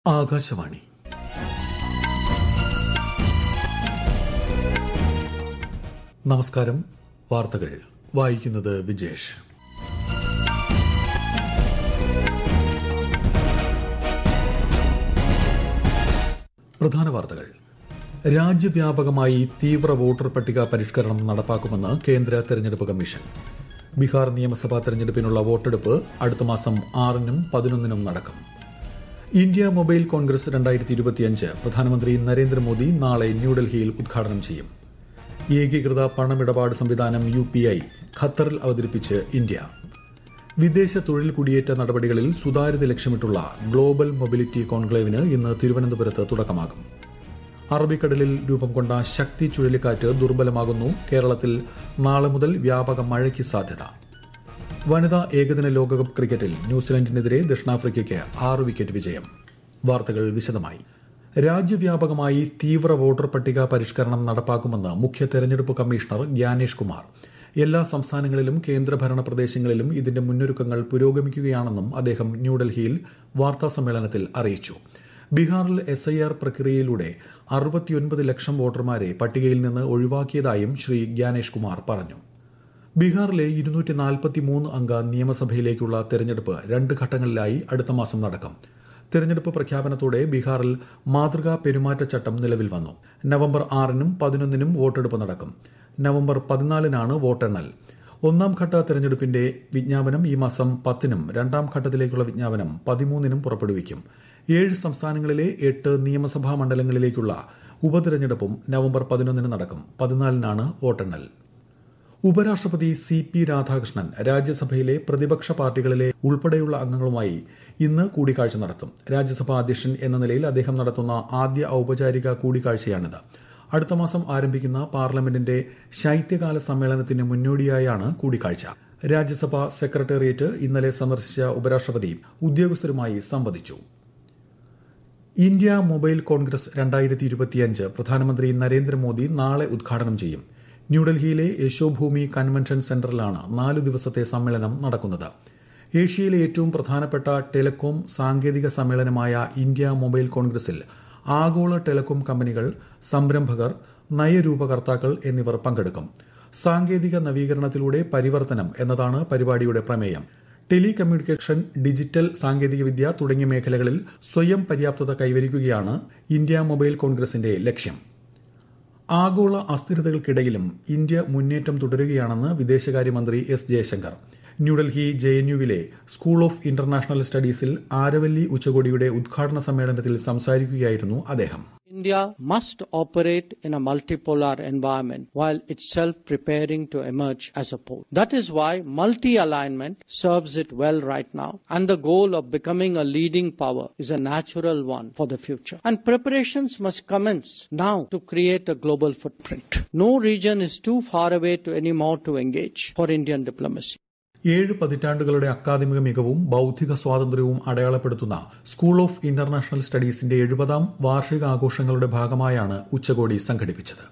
ആകാശവാണി നമസ്കാരം വാർത്തകൾ വായിക്കുന്നത് വിജേഷ് പ്രധാന വാർത്തകൾ രാജ്യവ്യാപകമായി തീവ്ര വോട്ടർ പട്ടിക പരിഷ്കരണം നടപ്പാക്കുമെന്ന് കേന്ദ്ര തെരഞ്ഞെടുപ്പ് കമ്മീഷൻ ബീഹാർ നിയമസഭാ തെരഞ്ഞെടുപ്പിനുള്ള വോട്ടെടുപ്പ് അടുത്ത മാസം ആറിനും പതിനൊന്നിനും നടക്കും ഇന്ത്യ മൊബൈൽ കോൺഗ്രസ് രണ്ടായിരത്തി ഇരുപത്തിയഞ്ച് പ്രധാനമന്ത്രി നരേന്ദ്രമോദി നാളെ ന്യൂഡൽഹിയിൽ ഉദ്ഘാടനം ചെയ്യും ഏകീകൃത പണമിടപാട് സംവിധാനം യു പി ഐ ഖത്തറിൽ അവതരിപ്പിച്ച് ഇന്ത്യ വിദേശ തൊഴിൽ കുടിയേറ്റ നടപടികളിൽ സുതാര്യത ലക്ഷ്യമിട്ടുള്ള ഗ്ലോബൽ മൊബിലിറ്റി കോൺക്ലേവിന് ഇന്ന് തിരുവനന്തപുരത്ത് തുടക്കമാകും അറബിക്കടലിൽ രൂപം കൊണ്ട ശക്തി ചുഴലിക്കാറ്റ് ദുർബലമാകുന്നു കേരളത്തിൽ നാളെ മുതൽ വ്യാപക മഴയ്ക്ക് സാധ്യത വനിതാ ഏകദിന ലോകകപ്പ് ക്രിക്കറ്റിൽ ന്യൂസിലൻഡിനെതിരെ ദക്ഷിണാഫ്രിക്കയ്ക്ക് ആറ് വിക്കറ്റ് വിജയം വാർത്തകൾ വിശദമായി രാജ്യവ്യാപകമായി തീവ്ര വോട്ടർ പട്ടിക പരിഷ്കരണം നടപ്പാക്കുമെന്ന് മുഖ്യ തെരഞ്ഞെടുപ്പ് കമ്മീഷണർ ഗ്യാനേഷ് കുമാർ എല്ലാ സംസ്ഥാനങ്ങളിലും കേന്ദ്രഭരണ പ്രദേശങ്ങളിലും ഇതിന്റെ മുന്നൊരുക്കങ്ങൾ പുരോഗമിക്കുകയാണെന്നും അദ്ദേഹം ന്യൂഡൽഹിയിൽ വാർത്താസമ്മേളനത്തിൽ അറിയിച്ചു ബീഹാറിൽ എസ് ഐ ആർ പ്രക്രിയയിലൂടെ അറുപത്തിയൊൻപത് ലക്ഷം വോട്ടർമാരെ പട്ടികയിൽ നിന്ന് ഒഴിവാക്കിയതായും ശ്രീ ഗ്യാനേഷ് കുമാർ പറഞ്ഞു ബീഹാറിലെ ഇരുന്നൂറ്റി നാൽപ്പത്തിമൂന്ന് അംഗ നിയമസഭയിലേക്കുള്ള തെരഞ്ഞെടുപ്പ് രണ്ട് ഘട്ടങ്ങളിലായി അടുത്ത മാസം നടക്കും തെരഞ്ഞെടുപ്പ് പ്രഖ്യാപനത്തോടെ ബീഹാറിൽ മാതൃകാ പെരുമാറ്റച്ചട്ടം നിലവിൽ വന്നു നവംബർ ആറിനും പതിനൊന്നിനും വോട്ടെടുപ്പ് നടക്കും നവംബർ പതിനാലിനാണ് വോട്ടെണ്ണൽ ഒന്നാം ഘട്ട തെരഞ്ഞെടുപ്പിന്റെ വിജ്ഞാപനം ഈ മാസം പത്തിനും രണ്ടാം ഘട്ടത്തിലേക്കുള്ള വിജ്ഞാപനം പതിമൂന്നിനും പുറപ്പെടുവിക്കും ഏഴ് സംസ്ഥാനങ്ങളിലെ എട്ട് നിയമസഭാ മണ്ഡലങ്ങളിലേക്കുള്ള ഉപതെരഞ്ഞെടുപ്പും നവംബർ പതിനൊന്നിന് നടക്കും പതിനാലിനാണ് വോട്ടെണ്ണൽ ഉപരാഷ്ട്രപതി സി പി രാധാകൃഷ്ണൻ രാജ്യസഭയിലെ പ്രതിപക്ഷ പാർട്ടികളിലെ ഉൾപ്പെടെയുള്ള അംഗങ്ങളുമായി ഇന്ന് കൂടിക്കാഴ്ച നടത്തും രാജ്യസഭാ അധ്യക്ഷൻ എന്ന നിലയിൽ അദ്ദേഹം നടത്തുന്ന ആദ്യ ഔപചാരിക കൂടിക്കാഴ്ചയാണിത് അടുത്ത മാസം ആരംഭിക്കുന്ന പാർലമെന്റിന്റെ ശൈത്യകാല സമ്മേളനത്തിന് മുന്നോടിയായാണ് കൂടിക്കാഴ്ച രാജ്യസഭാ സെക്രട്ടേറിയറ്റ് ഇന്നലെ സന്ദർശിച്ച ഉപരാഷ്ട്രപതി ഉദ്യോഗസ്ഥരുമായി സംവദിച്ചു ഇന്ത്യ മൊബൈൽ കോൺഗ്രസ് രണ്ടായിരത്തി ഇരുപത്തിയഞ്ച് പ്രധാനമന്ത്രി നരേന്ദ്രമോദി നാളെ ഉദ്ഘാടനം ചെയ്യും ന്യൂഡൽഹിയിലെ യശോഭൂമി കൺവെൻഷൻ സെന്ററിലാണ് നാലു ദിവസത്തെ സമ്മേളനം നടക്കുന്നത് ഏഷ്യയിലെ ഏറ്റവും പ്രധാനപ്പെട്ട ടെലികോം സാങ്കേതിക സമ്മേളനമായ ഇന്ത്യ മൊബൈൽ കോൺഗ്രസിൽ ആഗോള ടെലികോം കമ്പനികൾ സംരംഭകർ നയരൂപകർത്താക്കൾ എന്നിവർ പങ്കെടുക്കും സാങ്കേതിക നവീകരണത്തിലൂടെ പരിവർത്തനം എന്നതാണ് പരിപാടിയുടെ പ്രമേയം ടെലി കമ്മ്യൂണിക്കേഷൻ ഡിജിറ്റൽ സാങ്കേതികവിദ്യ തുടങ്ങിയ മേഖലകളിൽ സ്വയം പര്യാപ്തത കൈവരിക്കുകയാണ് ഇന്ത്യ മൊബൈൽ കോൺഗ്രസിന്റെ ലക്ഷ്യം ആഗോള അസ്ഥിരതകൾക്കിടയിലും ഇന്ത്യ മുന്നേറ്റം തുടരുകയാണെന്ന് വിദേശകാര്യമന്ത്രി S Jaishankar New Delhi J N യുവിലെ സ്കൂൾ ഓഫ് ഇന്റർനാഷണൽ സ്റ്റഡീസിൽ ആരവല്ലി ഉച്ചകോടിയുടെ ഉദ്ഘാടന സമ്മേളനത്തിൽ സംസാരിക്കുകയായിരുന്നു അദ്ദേഹം India must operate in a multipolar environment while itself preparing to emerge as a pole. That is why multi-alignment serves it well right now and the goal of becoming a leading power is a natural one for the future. And preparations must commence now to create a global footprint. No region is too far away to anymore to engage for Indian diplomacy. ഏഴ് പതിറ്റാണ്ടുകളുടെ അക്കാദമിക മികവും ബൌദ്ധിക സ്വാതന്ത്ര്യവും അടയാളപ്പെടുത്തുന്ന school of international സ്റ്റഡീസിന്റെ എഴുപതാം വാർഷികാഘോഷങ്ങളുടെ ഭാഗമായാണ് ഉച്ചകോടി സംഘടിപ്പിച്ചത്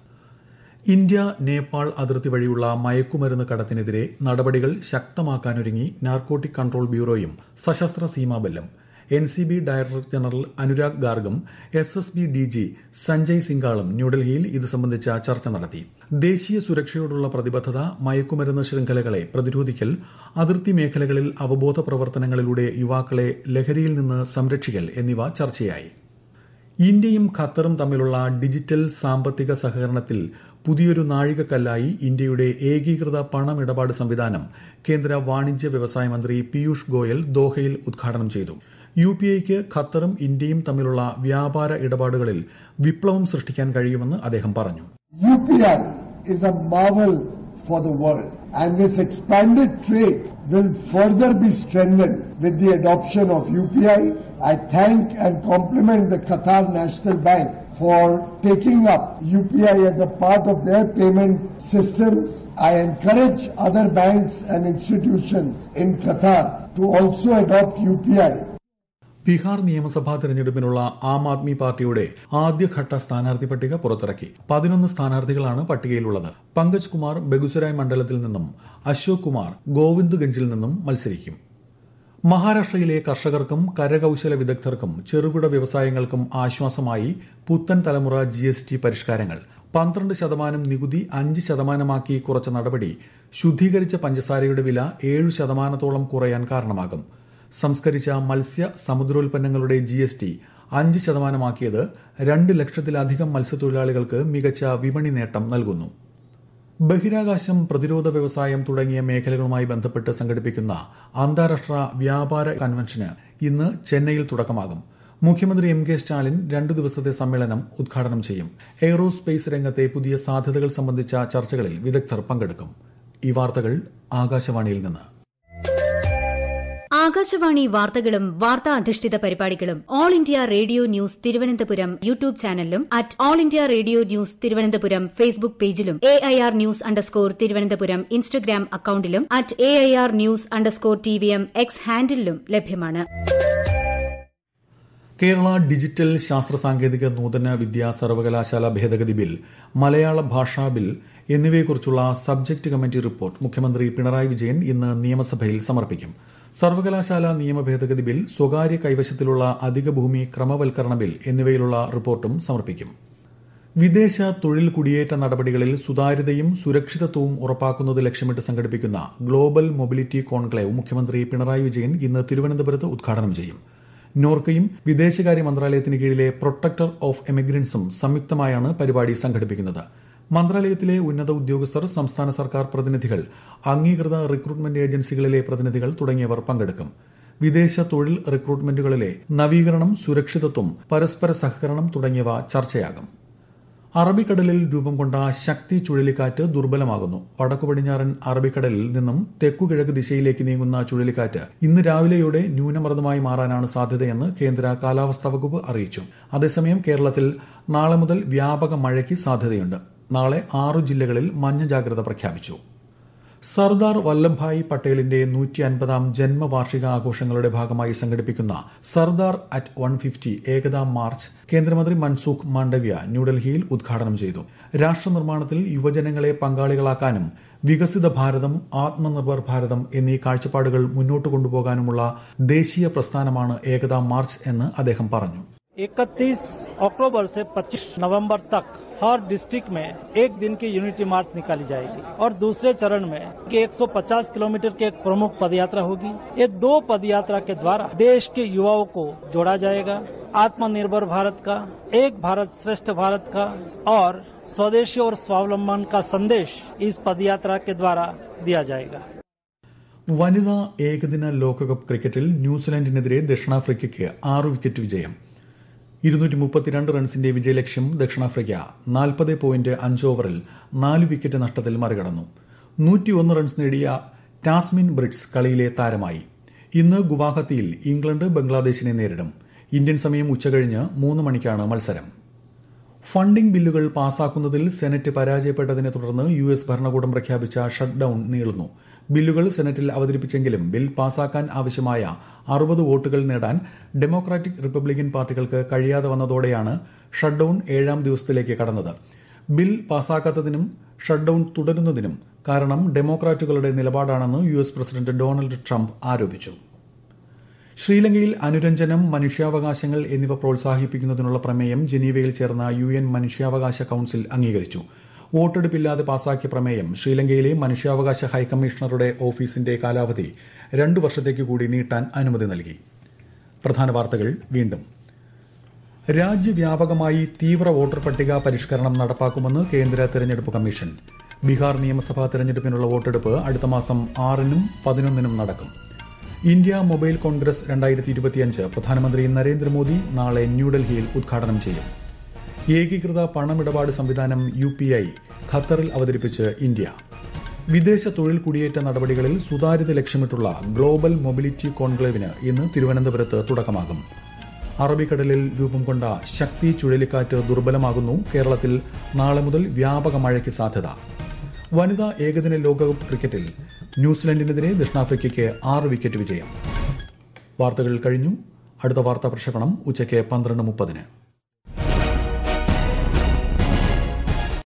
ഇന്ത്യ നേപ്പാൾ അതിർത്തി വഴിയുള്ള മയക്കുമരുന്ന് കടത്തിനെതിരെ നടപടികൾ ശക്തമാക്കാനൊരുങ്ങി നാർക്കോട്ടിക് കൺട്രോൾ ബ്യൂറോയും സശസ്ത്ര സീമാബെല്ലും N C B director general Anurag ഗാർഗും S S B D G Sanjay സിംഗാളും ന്യൂഡൽഹിയിൽ ഇത് സംബന്ധിച്ച ചർച്ച നടത്തി ദേശീയ സുരക്ഷയോടുള്ള പ്രതിബദ്ധത മയക്കുമരുന്ന് ശൃംഖലകളെ പ്രതിരോധിക്കൽ അതിർത്തി മേഖലകളിൽ അവബോധ പ്രവർത്തനങ്ങളിലൂടെ യുവാക്കളെ ലഹരിയിൽ നിന്ന് സംരക്ഷിക്കൽ എന്നിവ ചർച്ചയായി ഇന്ത്യയും ഖത്തറും തമ്മിലുള്ള ഡിജിറ്റൽ സാമ്പത്തിക സഹകരണത്തിൽ പുതിയൊരു നാഴികക്കല്ലായി ഇന്ത്യയുടെ ഏകീകൃത പണമിടപാട് സംവിധാനം കേന്ദ്ര വാണിജ്യ വ്യവസായ മന്ത്രി പീയൂഷ് ഗോയൽ ദോഹയിൽ ഉദ്ഘാടനം ചെയ്തു യു പി ഐക്ക് ഖത്തറും ഇന്ത്യയും തമ്മിലുള്ള വ്യാപാര ഇടപാടുകളിൽ വിപ്ലവം സൃഷ്ടിക്കാൻ കഴിയുമെന്ന് അദ്ദേഹം പറഞ്ഞു UPI is a marvel for the world and this expanded trade will further be strengthened with the adoption of UPI. I thank and compliment the Qatar National Bank for taking up UPI as a part of their payment systems. I encourage other banks and institutions in Qatar to also adopt UPI Bihar നിയമസഭാ തെരഞ്ഞെടുപ്പിനുള്ള ആം ആദ്മി പാർട്ടിയുടെ ആദ്യഘട്ട സ്ഥാനാർത്ഥി പട്ടിക പുറത്തിറക്കി പതിനൊന്ന് സ്ഥാനാർത്ഥികളാണ് പട്ടികയിലുള്ളത് പങ്കജ് കുമാർ ബെഗുസരായ് മണ്ഡലത്തിൽ നിന്നും അശോക് കുമാർ ഗോവിന്ദ്ഗഞ്ചിൽ നിന്നും മത്സരിക്കും മഹാരാഷ്ട്രയിലെ കർഷകർക്കും കരകൌശല വിദഗ്ധർക്കും ചെറുകിട വ്യവസായങ്ങൾക്കും ആശ്വാസമായി പുത്തൻ തലമുറ ജി എസ് ടി പരിഷ്കാരങ്ങൾ പന്ത്രണ്ട് ശതമാനം നികുതി അഞ്ച് ശതമാനമാക്കി കുറച്ച നടപടി ശുദ്ധീകരിച്ച പഞ്ചസാരയുടെ വില ഏഴ് ശതമാനത്തോളം കുറയാൻ കാരണമാകും സംസ്കരിച്ച മത്സ്യ സമുദ്രോൽപ്പന്നങ്ങളുടെ ജി എസ് ടി അഞ്ച് ശതമാനമാക്കിയത് രണ്ട് ലക്ഷത്തിലധികം മത്സ്യത്തൊഴിലാളികൾക്ക് മികച്ച വിപണി നേട്ടം നൽകുന്നു ബഹിരാകാശം പ്രതിരോധ വ്യവസായം തുടങ്ങിയ മേഖലകളുമായി ബന്ധപ്പെട്ട് സംഘടിപ്പിക്കുന്ന അന്താരാഷ്ട്ര വ്യാപാര കൺവെൻഷന് ഇന്ന് ചെന്നൈയിൽ തുടക്കമാകും മുഖ്യമന്ത്രി എം കെ സ്റ്റാലിൻ രണ്ടു ദിവസത്തെ സമ്മേളനം ഉദ്ഘാടനം ചെയ്യും എയ്റോസ്പേസ് രംഗത്തെ പുതിയ സാധ്യതകൾ സംബന്ധിച്ച ചർച്ചകളിൽ വിദഗ്ധർ പങ്കെടുക്കും ഈ വാർത്തകൾ ആകാശവാണിയിൽ നിന്ന് ആകാശവാണി വാർത്തകളും വാർത്താ അധിഷ്ഠിത പരിപാടികളും all India radio news Thiruvananthapuram YouTube ചാനലിലും at all India radio news Thiruvananthapuram Facebook പേജിലും A I R news underscore Thiruvananthapuram Instagram അക്കൌണ്ടിലും at A I R news underscore T V M X ഹാൻഡിലും ലഭ്യമാണ് കേരള ഡിജിറ്റൽ ശാസ്ത്ര സാങ്കേതിക നൂതന വിദ്യാ സർവകലാശാല ഭേദഗതി ബിൽ മലയാള ഭാഷാ ബിൽ എന്നിവയെക്കുറിച്ചുള്ള സബ്ജക്ട് കമ്മിറ്റി റിപ്പോർട്ട് മുഖ്യമന്ത്രി പിണറായി വിജയൻ ഇന്ന് നിയമസഭയിൽ സമർപ്പിക്കും സർവകലാശാല നിയമ ഭേദഗതി ബിൽ സ്വകാര്യ കൈവശത്തിലുള്ള അധിക ഭൂമി ക്രമവൽക്കരണ ബിൽ എന്നിവയിലുള്ള റിപ്പോർട്ടും സമർപ്പിക്കും വിദേശ തൊഴിൽ കുടിയേറ്റ നടപടികളിൽ സുതാര്യതയും സുരക്ഷിതത്വവും ഉറപ്പാക്കുന്നത് ലക്ഷ്യമിട്ട് സംഘടിപ്പിക്കുന്ന ഗ്ലോബൽ മൊബിലിറ്റി കോൺക്ലേവ് മുഖ്യമന്ത്രി പിണറായി വിജയൻ ഇന്ന് തിരുവനന്തപുരത്ത് ഉദ്ഘാടനം ചെയ്യും നോർക്കയും വിദേശകാര്യ മന്ത്രാലയത്തിന് കീഴിലെ പ്രൊട്ടക്ടർ ഓഫ് എമിഗ്രൻസും സംയുക്തമായാണ് പരിപാടി സംഘടിപ്പിക്കുന്നത് മന്ത്രാലയത്തിലെ ഉന്നത ഉദ്യോഗസ്ഥർ സംസ്ഥാന സർക്കാർ പ്രതിനിധികൾ അംഗീകൃത റിക്രൂട്ട്മെന്റ് ഏജൻസികളിലെ പ്രതിനിധികൾ തുടങ്ങിയവർ പങ്കെടുക്കും വിദേശ തൊഴിൽ റിക്രൂട്ട്മെന്റുകളിലെ നവീകരണം സുരക്ഷിതത്വം പരസ്പര സഹകരണം തുടങ്ങിയവ ചർച്ചയാകും അറബിക്കടലിൽ രൂപം കൊണ്ട ശക്തി ചുഴലിക്കാറ്റ് ദുർബലമാകുന്നു വടക്കു പടിഞ്ഞാറൻ അറബിക്കടലിൽ നിന്നും തെക്കുകിഴക്ക് ദിശയിലേക്ക് നീങ്ങുന്ന ചുഴലിക്കാറ്റ് ഇന്ന് രാവിലെയോടെ ന്യൂനമർദ്ദമായി മാറാനാണ് സാധ്യതയെന്ന് കേന്ദ്ര കാലാവസ്ഥാ വകുപ്പ് അറിയിച്ചു അതേസമയം കേരളത്തിൽ നാളെ മുതൽ വ്യാപക മഴയ്ക്ക് സാധ്യതയുണ്ട് നാളെ ആറു ജില്ലകളിൽ മഞ്ഞ ജാഗ്രത പ്രഖ്യാപിച്ചു സർദാർ വല്ലഭായ് പട്ടേലിന്റെ നൂറ്റി അൻപതാം ജന്മവാർഷിക ആഘോഷങ്ങളുടെ ഭാഗമായി സംഘടിപ്പിക്കുന്ന Sardar at one fifty Ekta march കേന്ദ്രമന്ത്രി മൻസൂഖ് മാണ്ഡവ്യ ന്യൂഡൽഹിയിൽ ഉദ്ഘാടനം ചെയ്തു രാഷ്ട്രനിർമ്മാണത്തിൽ യുവജനങ്ങളെ പങ്കാളികളാക്കാനും വികസിത ഭാരതം ആത്മനിർഭർ ഭാരതം എന്നീ കാഴ്ചപ്പാടുകൾ മുന്നോട്ട് കൊണ്ടുപോകാനുമുള്ള ദേശീയ പ്രസ്ഥാനമാണ് ഏകതാ മാർച്ച് എന്ന് അദ്ദേഹം പറഞ്ഞു 31 अक्टूबर से 25 नवंबर तक हर डिस्ट्रिक्ट में एक दिन की यूनिटी मार्च निकाली जाएगी और दूसरे चरण में कि 150 किलोमीटर की एक प्रमुख पदयात्रा होगी ये दो पदयात्रा के द्वारा देश के युवाओं को जोड़ा जाएगा आत्मनिर्भर भारत का एक भारत श्रेष्ठ भारत का और स्वदेशी और स्वावलंबन का संदेश इस पदयात्रा के द्वारा दिया जाएगा വനിതാ ഏകദിന ലോകകപ്പ് ക്രിക്കറ്റിൽ ന്യൂസിലാൻഡിനെതിരെ ദക്ഷിണാഫ്രിക്കയ്ക്ക് ആറ് വിക്കറ്റ് വിജയം ഇരുന്നൂറ്റി മുപ്പത്തിരണ്ട് റൺസിന്റെ വിജയലക്ഷ്യം ദക്ഷിണാഫ്രിക്ക നാൽപ്പത് പോയിന്റ് അഞ്ച് ഓവറിൽ നാല് വിക്കറ്റ് നഷ്ടത്തിൽ മറികടന്നു നൂറ്റിയൊന്ന് റൺസ് നേടിയ ടാസ്മിൻ ബ്രിഡ്സ് കളിയിലെ താരമായി ഇന്ന് ഗുവാഹത്തിയിൽ ഇംഗ്ലണ്ട് ബംഗ്ലാദേശിനെ നേരിടും ഇന്ത്യൻ സമയം ഉച്ചകഴിഞ്ഞ് മൂന്ന് മണിക്കാണ് മത്സരം ഫണ്ടിംഗ് ബില്ലുകൾ പാസാക്കുന്നതിൽ സെനറ്റ് പരാജയപ്പെട്ടതിനെ തുടർന്ന് യു എസ് ഭരണകൂടം പ്രഖ്യാപിച്ച ഷട്ട് ഡൌൺ നീളുന്നു ബില്ലുകൾ സെനറ്റിൽ അവതരിപ്പിച്ചെങ്കിലും ബിൽ പാസാക്കാൻ ആവശ്യമായ അറുപത് വോട്ടുകൾ നേടാൻ ഡെമോക്രാറ്റിക് റിപ്പബ്ലിക്കൻ പാർട്ടികൾക്ക് കഴിയാതെ വന്നതോടെയാണ് ഷട്ട് ഡൌൺ ഏഴാം ദിവസത്തിലേക്ക് കടന്നത് ബിൽ പാസാക്കാത്തതിനും ഷട്ട് ഡൌൺ തുടരുന്നതിനും കാരണം ഡെമോക്രാറ്റുകളുടെ നിലപാടാണെന്ന് U S president Donald Trump ആരോപിച്ചു ശ്രീലങ്കയിൽ അനുരഞ്ജനം മനുഷ്യാവകാശങ്ങൾ എന്നിവ പ്രോത്സാഹിപ്പിക്കുന്നതിനുള്ള പ്രമേയം ജനീവയിൽ ചേർന്ന യു എൻ മനുഷ്യാവകാശ കൌൺസിൽ അംഗീകരിച്ചു വോട്ടെടുപ്പില്ലാതെ പാസാക്കിയ പ്രമേയം ശ്രീലങ്കയിലെ മനുഷ്യാവകാശ ഹൈക്കമ്മീഷണറുടെ ഓഫീസിന്റെ കാലാവധി രണ്ടു വർഷത്തേക്ക് കൂടി നീട്ടാൻ അനുമതി നൽകി പ്രധാന വാർത്തകൾ വീണ്ടും രാജ്യവ്യാപകമായി തീവ്ര വോട്ടർ പട്ടിക പരിഷ്കരണം നടപ്പാക്കുമെന്ന് കേന്ദ്ര തെരഞ്ഞെടുപ്പ് കമ്മീഷൻ ബീഹാർ നിയമസഭാ തെരഞ്ഞെടുപ്പിനുള്ള വോട്ടെടുപ്പ് അടുത്ത മാസം ആറിനും പതിനൊന്നിനും നടക്കും ഇന്ത്യ മൊബൈൽ കോൺഗ്രസ് രണ്ടായിരത്തി ഇരുപത്തിയഞ്ച് പ്രധാനമന്ത്രി നരേന്ദ്രമോദി നാളെ ന്യൂഡൽഹിയിൽ ഉദ്ഘാടനം ചെയ്യും ഏകീകൃത പണമിടപാട് സംവിധാനം യു പി ഐ ഖത്തറിൽ അവതരിപ്പിച്ച് ഇന്ത്യ വിദേശ തൊഴിൽ കുടിയേറ്റ നടപടികളിൽ സുതാര്യത ലക്ഷ്യമിട്ടുള്ള ഗ്ലോബൽ മൊബിലിറ്റി കോൺക്ലേവിന് ഇന്ന് തിരുവനന്തപുരത്ത് തുടക്കമാകും അറബിക്കടലിൽ രൂപം കൊണ്ട ശക്തി ചുഴലിക്കാറ്റ് ദുർബലമാകുന്നു കേരളത്തിൽ നാളെ മുതൽ വ്യാപക മഴയ്ക്ക് സാധ്യത വനിതാ ഏകദിന ലോകകപ്പ് ക്രിക്കറ്റിൽ ന്യൂസിലൻഡിനെതിരെ ദക്ഷിണാഫ്രിക്കയ്ക്ക് ആറ് വിക്കറ്റ് വിജയം വാർത്തകൾ കഴിഞ്ഞു അടുത്ത വാർത്താ പ്രക്ഷേപണം ഉച്ചയ്ക്ക് പന്ത്രണ്ട് മുപ്പതിന്